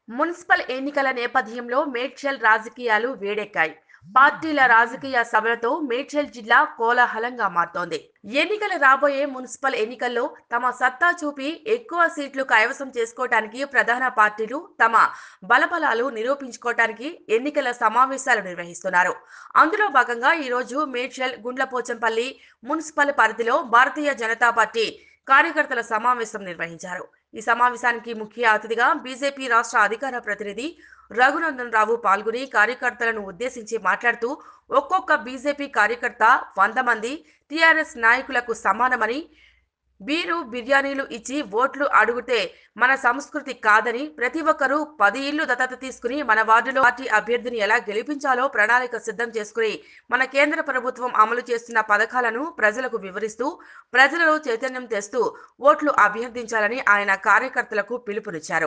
Municipal ఎన్నికల నేపథ్యంలో మేడ్చల్ రాజకీయాలు వేడెక్కాయి పార్టీల రాజకీయ సభలతో మేడ్చల్ జిల్లా కోలాహలంగా మారుతోంది ఎన్నికలు రాబోయే మున్సిపల్ ఎన్నికల్లో తమ సత్తా చూపి ఎక్కువ సీట్లు కైవసం చేసుకోవటానికి ప్రధాన పార్టీలు తమ బలబలాలు నిరూపించుకోవటానికి ఎన్నికల సమావేశాలు నిర్వహిస్తున్నారు అందులో భాగంగా ఈ రోజు మేడ్చల్ గుండ్లపోచంపల్లి మున్సిపల్ పరిధిలో భారతీయ జనతా పార్టీ కార్యకర్తల సమావేశం నిర్వహించారు ఈ సమావేశానికి ముఖ్య అతిథిగా బీజేపీ రాష్ట్ర అధికార ప్రతినిధి రఘునందన్ రావు పాల్గొని కార్యకర్తలను ఉద్దేశించి మాట్లాడుతూ ఒక్కొక్క బీజేపీ కార్యకర్త వంద మంది టీఆర్ఎస్ నాయకులకు సమానమని బీరు బిర్యానీలు ఇచ్చి ఓట్లు అడిగితే మన సంస్కృతి కాదని ప్రతి ఒక్కరూ పది ఇళ్లు దత్తత తీసుకుని మన వార్డులో పార్టీ అభ్యర్థిని ఎలా గెలిపించాలో ప్రణాళిక సిద్ధం చేసుకుని మన కేంద్ర ప్రభుత్వం అమలు చేస్తున్న పథకాలను ప్రజలకు వివరిస్తూ ప్రజలలో చైతన్యం తెస్తూ ఓట్లు అభ్యర్థించాలని ఆయన కార్యకర్తలకు పిలుపునిచ్చారు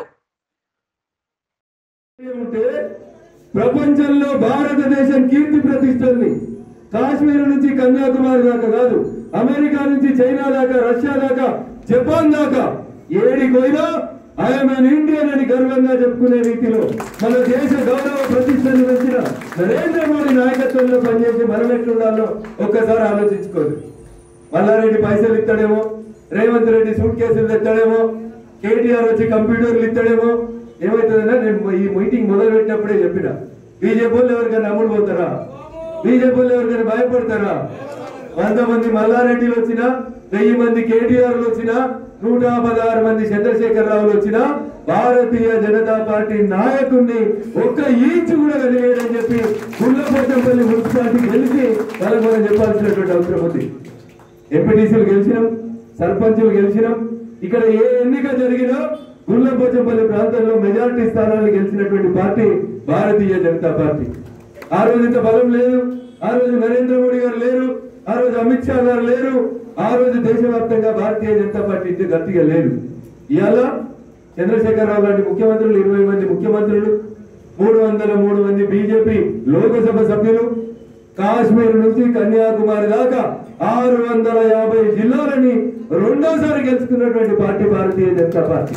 ఉంటే ప్రపంచంలో భారతదేశం కీర్తి ప్రతిష్టల్ని కాశ్మీర్ నుంచి కన్యాకుమారి దాకా కాదు అమెరికా నుంచి చైనా దాకా రష్యా దాకా జపాన్ దాకా ఏడికి పోయినా ఐఎమ్ అన్ ఇండియన్ అని గర్వంగా చెప్పుకునే రీతిలో మన దేశ గౌరవ ప్రతిష్టలు పెంచిన నరేంద్ర మోడీ నాయకత్వంలో పనిచేసి మనం ఎట్లుండాలో ఒక్కసారి ఆలోచించుకోండి మల్లారెడ్డి పైసలు ఇస్తాడేమో రేవంత్ రెడ్డి సూట్ కేసులు తెస్తాడేమో కేటీఆర్ వచ్చి కంప్యూటర్లు ఇస్తాడేమో ఏమవుతుందన్నా నేను ఈ మీటింగ్ మొదలు పెట్టినప్పుడే చెప్పిన బీజేపీ వాళ్ళు ఎవరికైనా అమ్ముడు పోతారా బీజేపీ వాళ్ళు ఎవరికైనా భయపడతారా వంద మంది మల్లారెడ్డిలు వచ్చినా వెయ్యి మంది కేటీఆర్లు వచ్చినా నూట పదహారు మంది చంద్రశేఖర్ రావులు వచ్చినా భారతీయ జనతా పార్టీ నాయకుడిని ఒక్క ఈంచు కూడా కలిగేయడని చెప్పి గుళ్ళపోచంపల్లి మున్సిపాలిటీ గెలిచి వాళ్ళకు మనం చెప్పాల్సినటువంటి అవసరం ఉంది ఎంపీటీసీలు గెలిచినాం సర్పంచులు గెలిచినాం ఇక్కడ ఏ ఎన్నిక జరిగినా గుళ్ళపోచంపల్లి ప్రాంతంలో మెజారిటీ స్థానాలు గెలిచినటువంటి పార్టీ భారతీయ జనతా పార్టీ ఆ రోజు ఇంత బలం లేదు ఆ రోజు నరేంద్ర మోడీ గారు లేరు ఆ రోజు అమిత్ షా గారు లేరు ఆ రోజు దేశవ్యాప్తంగా భారతీయ జనతా పార్టీ ఇంత గట్టిగా లేదు ఇవాళ చంద్రశేఖరరావు లాంటి ముఖ్యమంత్రులు ఇరవై మంది ముఖ్యమంత్రులు మూడు వందల మూడు మంది బీజేపీ లోకసభ సభ్యులు కాశ్మీర్ నుంచి కన్యాకుమారి దాకా ఆరు వందల యాభై జిల్లాలని రెండోసారి గెలుచుకున్నటువంటి పార్టీ భారతీయ జనతా పార్టీ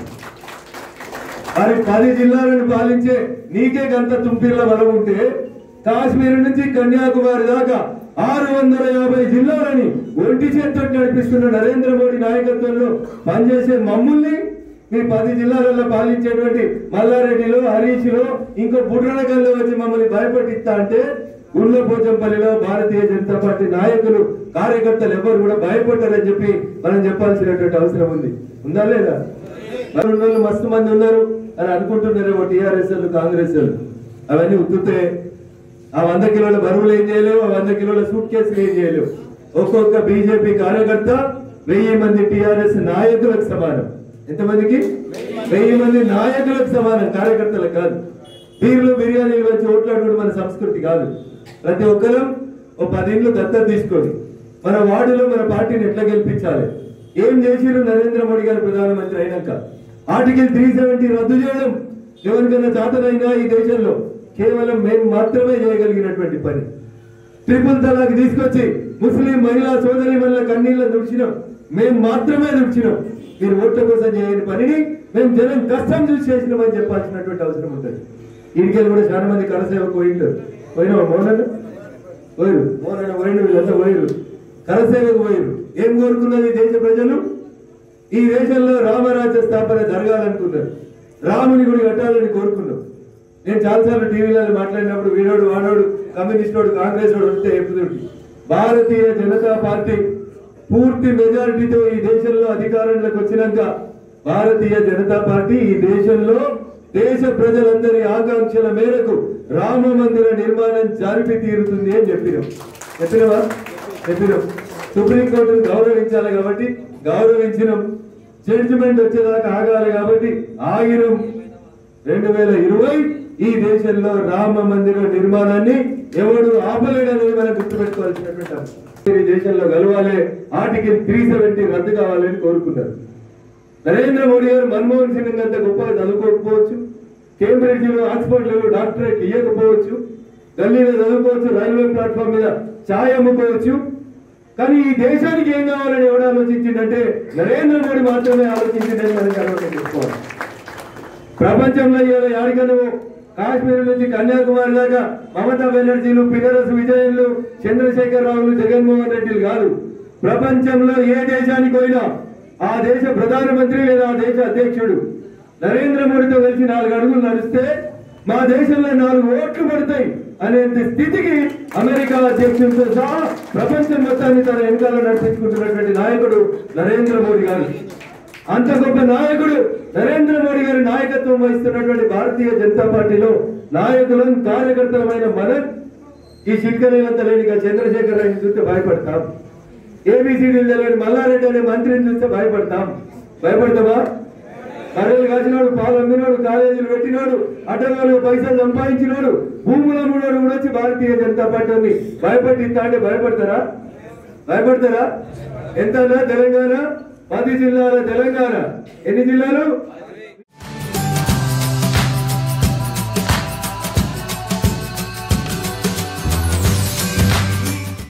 మరి పది జిల్లాలను పాలించే నీకే గంత తుంపిర్ల బలం ఉంటే కాశ్మీర్ నుంచి కన్యాకుమారి దాకా ఆరు వందల యాభై జిల్లాలని ఒంటి చేత్తో నడిపిస్తున్న నరేంద్ర మోడీ నాయకత్వంలో పనిచేసే మమ్ముల్ని మీ పది జిల్లాలలో పాలించేటువంటి మల్లారెడ్డిలో హరీష్లో ఇంకో బుడ్రనగల్లో వచ్చి మమ్మల్ని భయపెట్టిస్తా అంటే గుండ్లపోచంపల్లిలో భారతీయ జనతా పార్టీ నాయకులు కార్యకర్తలు ఎవరు కూడా భయపడ్డారని చెప్పి మనం చెప్పాల్సినటువంటి అవసరం ఉంది ఉందా లేదా మరి ఉన్న వాళ్ళు మస్తు మంది ఉన్నారు అని అనుకుంటున్నారేమో టీఆర్ఎస్ వాళ్ళు కాంగ్రెస్ వాళ్ళు అవన్నీ ఉత్తుతే ఆ వంద కిలోల బరువులు ఏం చేయలేవు ఆ వంద కిలోల సూట్ కేసులు ఏం చేయలేవు ఒక్కొక్క బీజేపీ కార్యకర్త వెయ్యి మంది టిఆర్ఎస్ నాయకులకు సమానం ఎంతమందికి వెయ్యి మంది నాయకులకు సమానం కార్యకర్తలకు కాదు బీర్లు బిర్యానీలు వచ్చి ఓట్లాడుకోవడం మన సంస్కృతి కాదు ప్రతి ఒక్కరం ఓ పదిండ్లు దత్తత తీసుకొని మన వార్డులో మన పార్టీని ఎట్లా గెలిపించాలి ఏం చేసిరు నరేంద్ర మోడీ గారు ప్రధానమంత్రి అయినాక ఆర్టికల్ త్రీ సెవెంటీ రద్దు చేయడం ఎవరికైనా చాతనైనా ఈ దేశంలో కేవలం మేము మాత్రమే చేయగలిగినటువంటి పని ట్రిపుల్ తలాక్ తీసుకొచ్చి ముస్లిం మహిళా సోదరి మహిళల కన్నీళ్ళ దుడిచినాం మేము మాత్రమే దుడిచినాం మీరు ఓట్ల కోసం చేయని పనిని మేము జనం కష్టం చూసి చేసినామని చెప్పాల్సినటువంటి అవసరం ఉంటుంది ఇంటికెళ్ళి కూడా చాలా మంది కరసేవకు పోయింటారు పోయినావా మోనన్న పోయిరు మోనన్న పోయిన వీళ్ళంతా పోయిరు కరసేవకు పోయిరు ఏం కోరుకున్నది ఈ దేశ ప్రజలు ఈ దేశంలో రామరాజ్య స్థాపన జరగాలనుకున్నారు రాముని గుడి కట్టాలని కోరుకున్నాం నేను చాలాసార్లు టీవీలలో మాట్లాడినప్పుడు వీడోడు వాడోడు కమ్యూనిస్ట్ వాడు కాంగ్రెస్ వాడు వస్తే చెప్తుంటే భారతీయ జనతా పార్టీ పూర్తి మెజారిటీతో ఈ దేశంలో అధికారంలోకి వచ్చినాక భారతీయ జనతా పార్టీ ఈ దేశంలో దేశ ప్రజలందరి ఆకాంక్షల మేరకు రామ మందిర నిర్మాణం జరిపి తీరుతుంది అని చెప్పినాం చెప్పినవా చెప్పినాం సుప్రీంకోర్టును గౌరవించాలి కాబట్టి గౌరవించినాం జడ్జిమెంట్ వచ్చేదాకా ఆగాలి కాబట్టి ఆగినాం రెండు వేల ఇరవై ఈ దేశంలో రామ మందిర నిర్మాణాన్ని ఎవడు ఆపలేడనేది మనం గుర్తుపెట్టుకోవాల్సినటువంటి అంశం. ఈ దేశంలో కలవాలి ఆర్టికల్ త్రీ సెవెంటీ రద్దు కావాలని కోరుకున్నారు నరేంద్ర మోడీ గారు మన్మోహన్ సింగ్ అంత గొప్పగా చదువుకోకపోవచ్చు కేంబ్రిడ్జ్ లో ఆక్స్ఫర్డ్ లో డాక్టరేట్ ఇవ్వకపోవచ్చు ఢిల్లీలో చదువుకోవచ్చు రైల్వే ప్లాట్ఫామ్ మీద ఛాయ్ అమ్ముకోవచ్చు కానీ ఈ దేశానికి ఏం కావాలని ఎవడు ఆలోచించిందంటే నరేంద్ర మోడీ మాత్రమే ఆలోచించిందని మనకి అలవాటు చేసుకోవాలి ప్రపంచంలో ఇవాళ యాడికను కాశ్మీర్ నుంచి కన్యాకుమారి దాకా మమతా బెనర్జీలు పినరస్ విజయన్లు చంద్రశేఖర్ రావులు జగన్మోహన్ రెడ్డిలు కాదు ప్రపంచంలో ఏ దేశానికి పోయినా ఆ దేశ ప్రధానమంత్రి లేదా ఆ దేశ అధ్యక్షుడు నరేంద్ర మోడీతో కలిసి నాలుగు అడుగులు నడిస్తే మా దేశంలో నాలుగు ఓట్లు పడతాయి అనే స్థితికి అమెరికా అధ్యక్షుడితో సహా ప్రపంచం మొత్తాన్ని తన వెనకాల నడిపించుకుంటున్నటువంటి నాయకుడు నరేంద్ర మోడీ గారు అంత గొప్ప నాయకుడు నరేంద్ర మోడీ గారి నాయకత్వం వహిస్తున్నటువంటి భారతీయ జనతా పార్టీలో నాయకులను కార్యకర్తలమైన మనం ఈ చిట్కనేలంత లేనిగా చంద్రశేఖర్ రావుని చూస్తే భయపడతాం ఏబిసిడీలు తెలియని మల్లారెడ్డి అనే మంత్రిని చూస్తే భయపడతాం భయపడతామా కర్రలు కాసినాడు పాలు అమ్మినాడు కాలేజీలు పెట్టినాడు అటవాళ్ళు పైసలు సంపాదించినాడు భూములు అమ్మినాడు కూడా వచ్చి భారతీయ జనతా పార్టీని భయపట్టిస్తా అంటే భయపడతారా భయపడతారా ఎంత తెలంగాణ పది జిల్లాల తెలంగాణ ఎన్ని జిల్లాలు